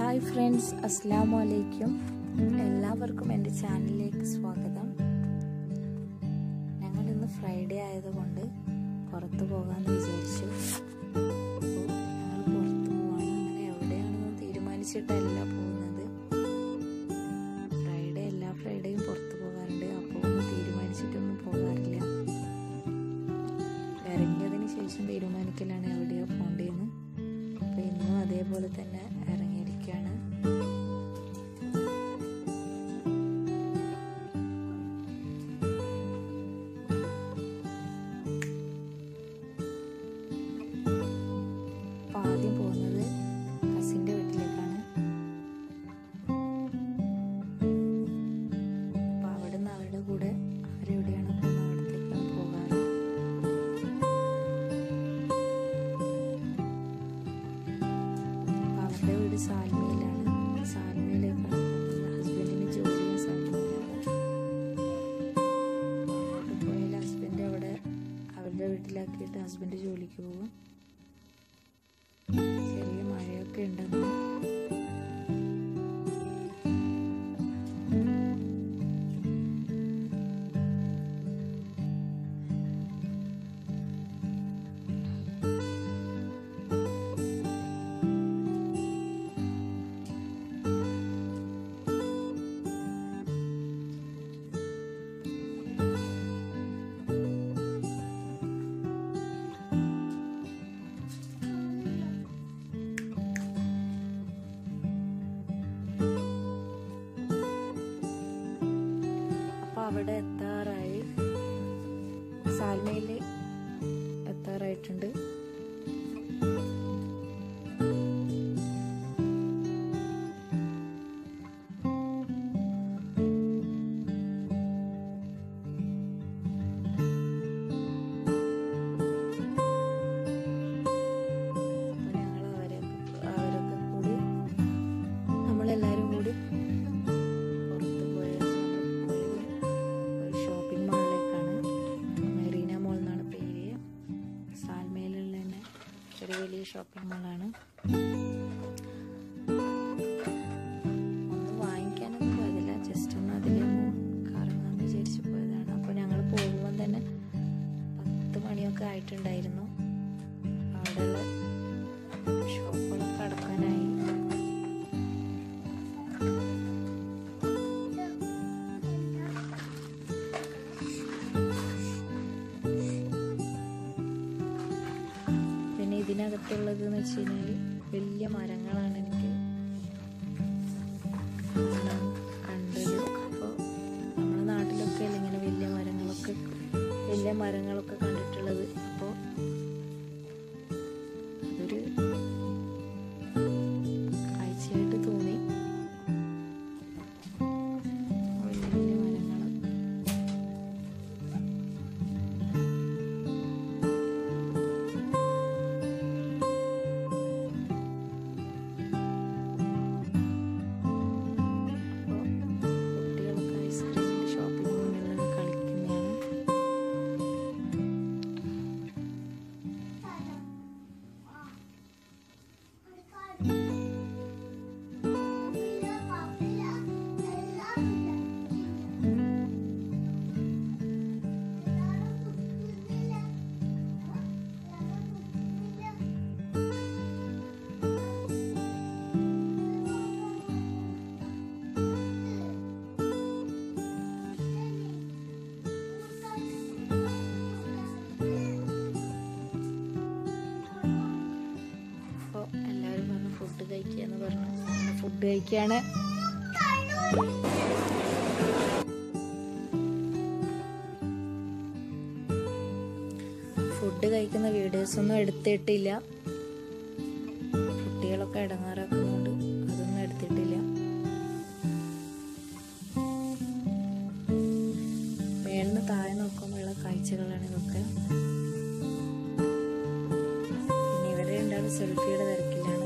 hi friends അസ്സാം വലൈക്കും എല്ലാവർക്കും എൻ്റെ ചാനലിലേക്ക് സ്വാഗതം ഞങ്ങൾ ഇന്ന് ഫ്രൈഡേ ആയതുകൊണ്ട് പുറത്ത് പോകാമെന്ന് വിചാരിച്ചു അപ്പോൾ ഞങ്ങൾ പുറത്ത് പോവാണ് അങ്ങനെ എവിടെയാണെന്ന് തീരുമാനിച്ചിട്ടല്ല പോകുന്നത് ഫ്രൈഡേ എല്ലാ ഫ്രൈഡേയും പുറത്ത് പോകാറുണ്ട് അപ്പോൾ ഒന്നും തീരുമാനിച്ചിട്ടൊന്നും പോകാറില്ല ഇറങ്ങിയതിന് ശേഷം തീരുമാനിക്കലാണ് എവിടെയോ പോകേണ്ടതെന്ന് അപ്പോൾ ഇന്നും അതേപോലെ തന്നെ ഇറങ്ങിയിരിക്കുകയാണ് അപ്പോൾ ആദ്യം പോകുന്നത് കസിൻ്റെ വീട്ടിലേക്കാണ് അപ്പോൾ അവിടെ നിന്ന് അവരുടെ കൂടെ അവരെവിടെയാണ് പോകുന്നത് അവിടത്തേക്കാണ് പോകാറ് അപ്പോൾ അവരുടെ വീട് സാൽമയിലാണ് സാൽമയിലേക്കാണ് പോകുന്നത് ഹസ്ബൻഡിന് ജോലിയും സാൽമയിലാണ് അങ്ങോട്ട് പോയാൽ ഹസ്ബൻഡ് അവിടെ അവരുടെ വീട്ടിലാക്കിയിട്ട് ഹസ്ബൻഡ് ജോലിക്ക് പോകും ചെറിയ മഴയൊക്കെ ഉണ്ടെന്ന് അപ്പോൾ അവിടെ എത്താറായി സാൽമയിൽ എത്താറായിട്ടുണ്ട് അപ്പോൾ ഞങ്ങൾ അവരെ അവരൊക്കെ കൂടി നമ്മളെല്ലാവരും കൂടി പുറത്ത് പോയത് നമ്മൾ പോയത് ഒരു ഷോപ്പിംഗ് മാളിലേക്കാണ് മെറീന മോൾ എന്നാണ് പേര് സാൽമയിലുള്ള തന്നെ ഒരു വലിയ ഷോപ്പിംഗ് മാളാണ് ഒന്നും വാങ്ങിക്കാനൊന്നും പോയതില്ല ജസ്റ്റ് ഒന്ന് അതിലൊന്ന് കറങ്ങാമെന്ന് വിചാരിച്ച് പോയതാണ് അപ്പോൾ ഞങ്ങൾ പോകുമ്പോൾ തന്നെ പത്ത് മണിയൊക്കെ ആയിട്ടുണ്ടായിരുന്നു അവിടെയുള്ള ഷോപ്പുകളൊക്കെ അടക്കാനായി പിന്നെ ഇതിനകത്തുള്ളത് എന്ന് വെച്ച് കഴിഞ്ഞാൽ വലിയ മരങ്ങളാണ് എനിക്ക് കാണാൻ കണ്ടത് അപ്പോൾ നമ്മുടെ നാട്ടിലൊക്കെ അല്ലേ ഇങ്ങനെ വലിയ മരങ്ങളൊക്കെ വലിയ മരങ്ങളൊക്കെ കണ്ടിട്ടുള്ളത് അപ്പോൾ അതൊരു കാഴ്ചയായിട്ട് തോന്നി വലിയ വലിയ മരങ്ങൾ അപ്പോൾ കുട്ടികളൊക്കെ ഐസ്ക്രീമിൻ്റെ ഷോപ്പിംഗ് മുന്നിൽ കളിക്കുന്നതാണ് അപ്പോൾ എല്ലാവരും പറഞ്ഞു ഫുഡ് കഴിക്കുക എന്ന് പറഞ്ഞു അങ്ങനെ ഫുഡ് കഴിക്കുകയാണ് ഫുഡ് കഴിക്കുന്ന വീഡിയോസ് ഒന്നും എടുത്തിട്ടില്ല കുട്ടികളൊക്കെ ഇടങ്ങാറാക്കുന്നുണ്ട് അതൊന്നും എടുത്തിട്ടില്ല മേളിന്ന് താഴെ നോക്കുമ്പോഴുള്ള കാഴ്ചകളാണ് ഇതൊക്കെ പിന്നെ ഇവരെ രണ്ടാളും സെൽഫിയുടെ തിരക്കിലാണ്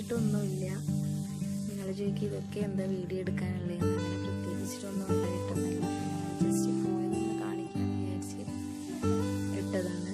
പ്രത്യേകിച്ചിട്ടൊന്നുമില്ല നിങ്ങൾ ചോദിക്കും ഇതൊക്കെ എന്താ വീഡിയോ എടുക്കാനുള്ളതെന്ന് അങ്ങനെ പ്രത്യേകിച്ചിട്ടൊന്നും ഉണ്ടായിട്ടൊന്നുമില്ല ജസ്റ്റ് പോയതൊന്ന് കാണിക്കാമെന്ന് വിചാരിച്ച് ഇട്ടതാണ്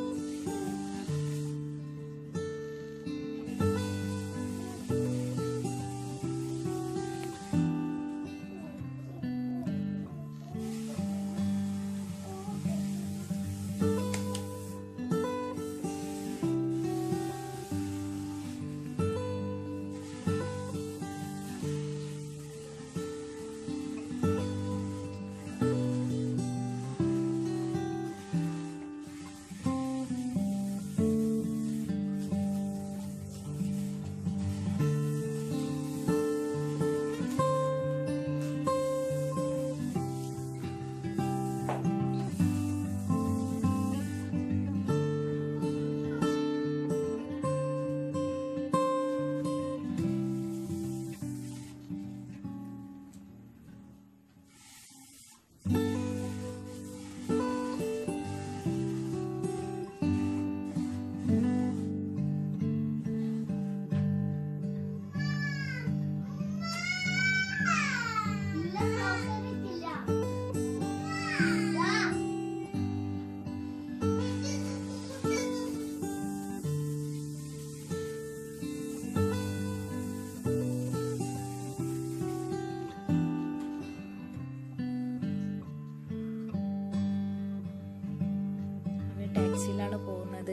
ടാക്സിയിലാണ് പോകുന്നത്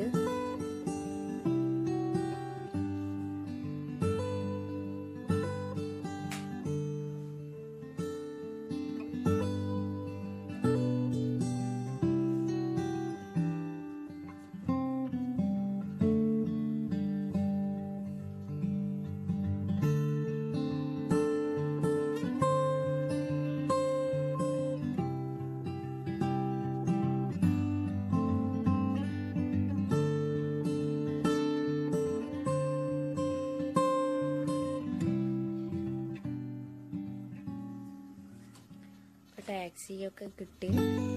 ടാക്സിയൊക്കെ കിട്ടി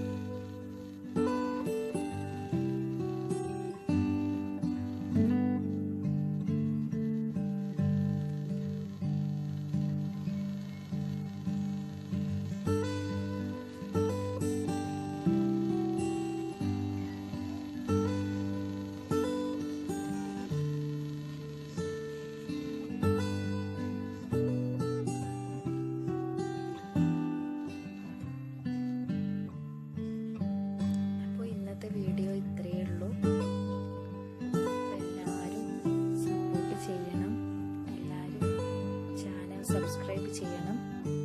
അപ്പോൾ ഇന്നത്തെ വീഡിയോ ഇത്രയേ ഉള്ളൂ അപ്പോൾ എല്ലാവരും സപ്പോർട്ട് ചെയ്യണം എല്ലാവരും ചാനൽ സബ്സ്ക്രൈബ് ചെയ്യണം